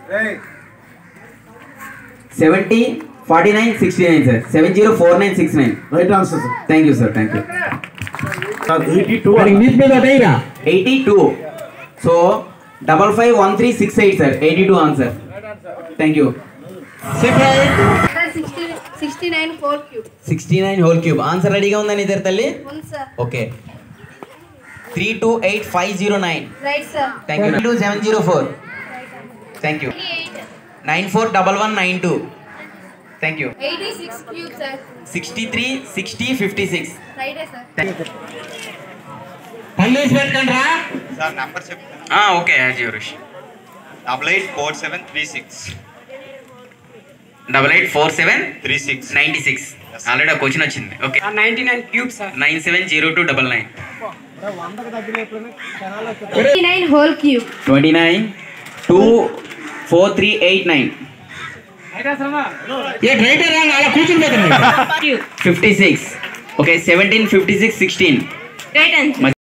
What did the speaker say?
seventy forty nine sixty nine sir seven zero four nine six nine right answer sir thank you sir thank you sir eighty two మరి English మీద అదేగా eighty two so double five one three six eight sir eighty two answer thank you sir sixty sixty nine four cube sixty nine whole cube answer రెడీగా ఉందని ఇద్దరు తల్లి ఉంది sir okay three two eight five zero nine right sir thank you two seven zero four thank you nine four double one nine two thank you eighty six cube sir sixty three sixty fifty six రైటే sir పల్లేసి పెట్టండి రా sir number చెప్తాను okay జీవరుష్ double eight four seven three six double eight four seven three six ninety six already ఒక question వచ్చింది okay ninety nine cube sir nine seven zero two double nine twenty nine whole cube twenty nine two four three eight nine ఏ writer రా అలా కూర్చుని పోతున్నాడు fifty six okay seventeen fifty six sixteen right answer